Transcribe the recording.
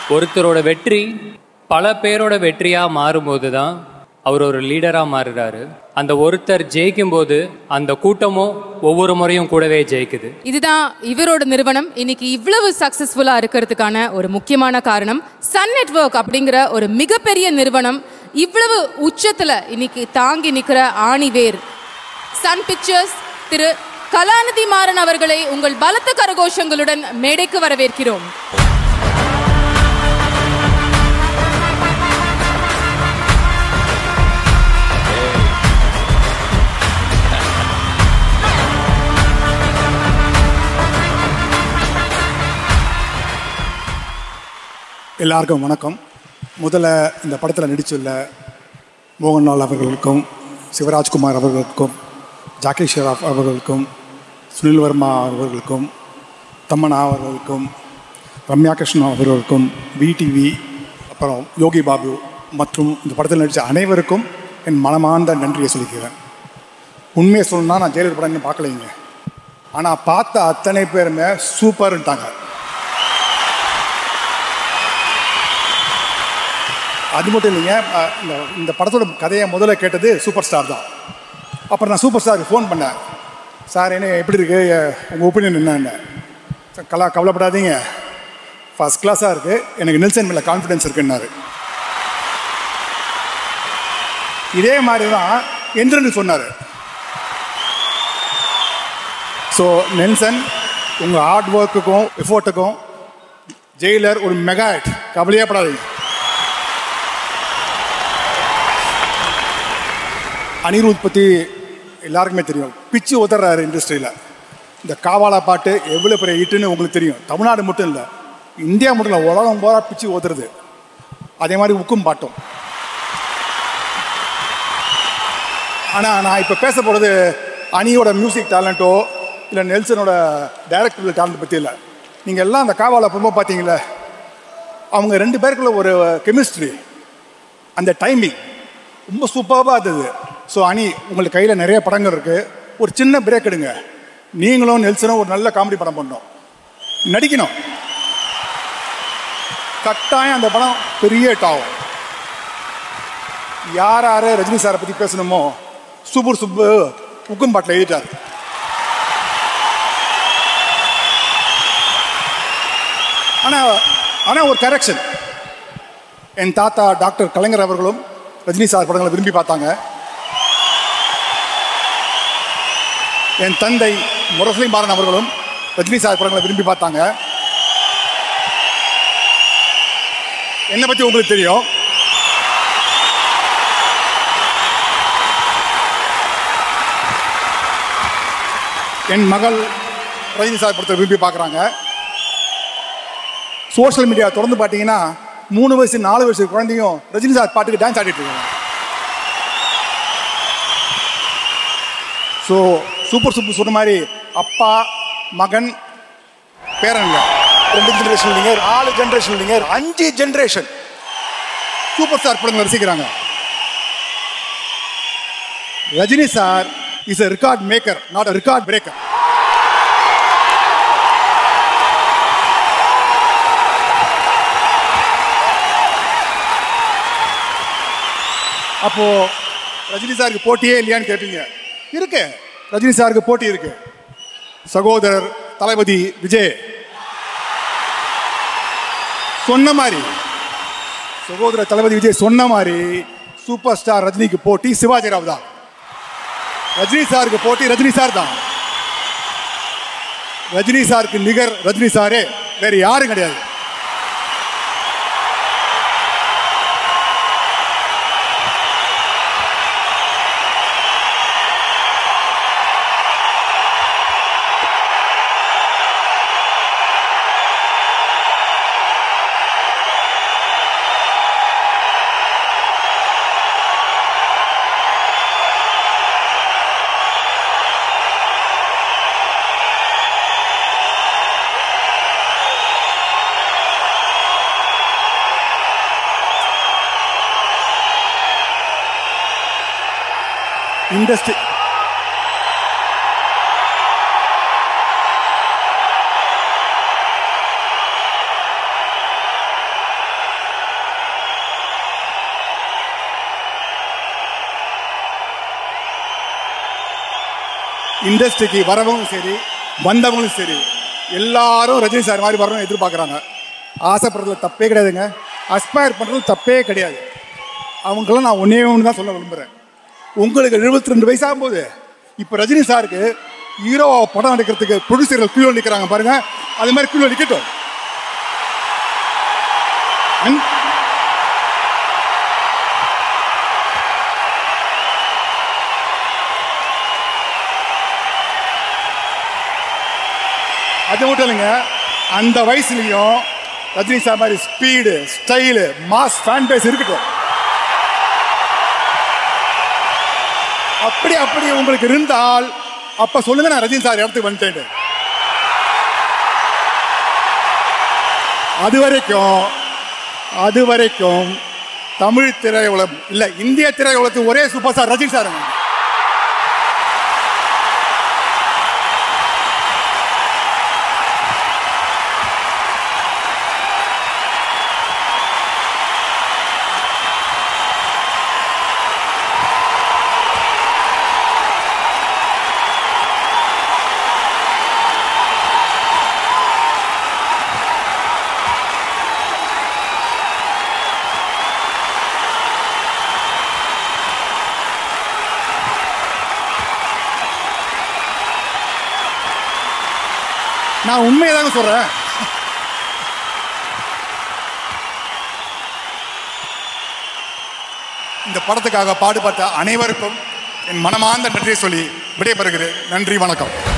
ஒருத்தரோட வெற்றி பல பேரோட வெற்றியாக மாறும்போது தான் அவர் ஒரு லீடராக மாறுறாரு அந்த ஒருத்தர் ஜெயிக்கும் போது அந்த கூட்டமும் ஒவ்வொரு முறையும் கூடவே ஜெயிக்குது இதுதான் இவரோட நிறுவனம் இன்னைக்கு இவ்வளவு சக்சஸ்ஃபுல்லா இருக்கிறதுக்கான ஒரு முக்கியமான காரணம் சன் நெட்வொர்க் அப்படிங்கிற ஒரு மிகப்பெரிய நிறுவனம் இவ்வளவு உச்சத்துல இன்னைக்கு தாங்கி நிக்கிற ஆணிவேர் சன் பிக்சர்ஸ் திரு கலாநிதி மாறன் அவர்களை உங்கள் பலத்த கரகோஷங்களுடன் மேடைக்கு வரவேற்கிறோம் எல்லாருக்கும் வணக்கம் முதல்ல இந்த படத்தில் நடித்துள்ள மோகன்லால் அவர்களுக்கும் சிவராஜ்குமார் அவர்களுக்கும் ஜாக்கி ஷெராஃப் அவர்களுக்கும் சுனில் வர்மா அவர்களுக்கும் தம்மனா அவர்களுக்கும் ரம்யா கிருஷ்ணன் அவர்களுக்கும் விடிவி அப்புறம் யோகி பாபு மற்றும் இந்த படத்தில் நடித்த அனைவருக்கும் என் மனமார்ந்த நன்றியை சொல்லிக்கிறேன் உண்மையை சொல்லணும்னா நான் ஜெயலலிதா படம் இன்னும் பார்க்கலைங்க ஆனால் பார்த்த அத்தனை பேருமே சூப்பர்ன்ட்டாங்க அது மட்டும் இல்லைங்க அஹ் இந்த இந்த படத்தோட கதையை முதல்ல கேட்டது சூப்பர் ஸ்டார் தான் அப்புறம் நான் சூப்பர் ஸ்டாருக்கு ஃபோன் பண்ணேன் சார் என்ன எப்படி இருக்கு உங்கள் ஒப்பீனியன் என்னன்னு சார் கலா கவலைப்படாதீங்க ஃபர்ஸ்ட் கிளாஸாக இருக்குது எனக்கு நெல்சன் மேலே கான்ஃபிடன்ஸ் இருக்குன்னாரு இதே மாதிரி தான் எந்திரன் சொன்னார் ஸோ நெல்சன் உங்கள் ஹார்ட் ஒர்க்குக்கும் எஃபோர்ட்டுக்கும் ஜெயிலர் ஒரு மெகா ஹிட் கவலையே படாதீங்க அனிருத் பற்றி எல்லாருக்குமே தெரியும் பிச்சு உதறாரு இண்டஸ்ட்ரியில் இந்த காவாலா பாட்டு எவ்வளோ பெரிய ஹிட்டுன்னு உங்களுக்கு தெரியும் தமிழ்நாடு மட்டும் இல்லை இந்தியா மட்டும் இல்லை உலகம் போகிறா பிச்சு உதறது அதே மாதிரி உக்கும் பாட்டும் ஆனால் நான் இப்போ பேச போகிறது அனியோட மியூசிக் டேலண்ட்டோ இல்லை நெல்சனோட டைரக்டர் டேலண்ட் பற்றி இல்லை நீங்கள் எல்லாம் அந்த காவாலா படமாக பார்த்தீங்களே அவங்க ரெண்டு பேருக்குள்ள ஒரு கெமிஸ்ட்ரி அந்த டைமிங் ரொம்ப சூப்பராக இருந்தது ஸோ அனி உங்களுக்கு கையில் நிறைய படங்கள் இருக்குது ஒரு சின்ன பிரேக் எடுங்க நீங்களும் நெல்சனும் ஒரு நல்ல காமெடி படம் பண்ணணும் நடிக்கணும் கட்டாயம் அந்த படம் பெரிய ஹிட் ஆகும் யார் யார் ரஜினி சாரை பற்றி பேசணுமோ சூப்பர் சுப்பு உக்கும் பாட்டில் எழுதிட்டார் ஆனால் ஆனால் ஒரு கரெக்ஷன் என் தாத்தா டாக்டர் கலைஞர் அவர்களும் ரஜினி சார் படங்களை விரும்பி பார்த்தாங்க என் தந்தை முரசலி மாறன் அவர்களும் ரஜினி சார் படங்களை விரும்பி பார்த்தாங்க என்னை பற்றி உங்களுக்கு தெரியும் என் மகள் ரஜினி சார் படத்தை விரும்பி பார்க்குறாங்க சோஷியல் மீடியா தொடர்ந்து பார்த்தீங்கன்னா மூணு வயசு நாலு வயசு குழந்தையும் ரஜினி சார் பாட்டுக்கு டான்ஸ் ஆடிட்டு இருக்காங்க ஸோ சூப்பர் சூப்பர் சொன்ன மாதிரி அப்பா மகன் பேரன் இல்லை ரெண்டு ஜென்ரேஷன் இல்லைங்க நாலு ஜென்ரேஷன் இல்லைங்க அஞ்சு ஜென்ரேஷன் சூப்பர் ஸ்டார் படங்கள் ரசிக்கிறாங்க Rajini sir is a record maker not a record breaker அப்போ ரஜினி சாருக்கு போட்டியே இல்லையான்னு கேட்பீங்க இருக்கு ரஜினி சாருக்கு போட்டி இருக்கு சகோதரர் தளபதி விஜய் சொன்ன மாதிரி சகோதரர் தளபதி விஜய் சொன்ன மாதிரி சூப்பர் ஸ்டார் ரஜினிக்கு போட்டி சிவாஜி ராவ் தான் ரஜினி சாருக்கு போட்டி ரஜினி சார் தான் ரஜினி சாருக்கு நிகர் ரஜினி சாரே வேற யாரும் கிடையாது இண்டஸ்ட்ரி இண்டஸ்ட்ரிக்கு வரவங்களும் சரி வந்தவங்களும் சரி எல்லாரும் ரஜினி சார் மாதிரி வரணும்னு எதிர்பார்க்குறாங்க ஆசைப்படுறதுல தப்பே கிடையாதுங்க அஸ்பயர் பண்ணுறது தப்பே கிடையாது அவங்களும் நான் ஒன்றே ஒன்று தான் சொல்ல விரும்புகிறேன் உங்களுக்கு எழுபத்தி ரெண்டு வயசாகும்போது இப்போ ரஜினி சாருக்கு ஹீரோ படம் எடுக்கிறதுக்கு ப்ரொடியூசர்கள் கீழே நிற்கிறாங்க பாருங்க அது மாதிரி கீழே நிற்கட்டும் அன்- அது மட்டும் இல்லைங்க அந்த வயசுலயும் ரஜினி சார் மாதிரி speed style mass fan base இருக்கட்டும் அப்படி அப்படி உங்களுக்கு இருந்தால் அப்ப சொல்லுங்க நான் ரஜினி சார் இடத்துக்கு வந்துட்டேன் அது வரைக்கும் அது வரைக்கும் தமிழ் திரையுலகம் இல்ல இந்திய திரையுலகத்துக்கு ஒரே சூப்பர் ஸ்டார் ரஜினி சார் நான் உண்மையை தாங்க சொல்றேன் இந்த படத்துக்காக பாடுபட்ட அனைவருக்கும் என் மனமார்ந்த நன்றியை சொல்லி விடைபெறுகிறேன் நன்றி வணக்கம்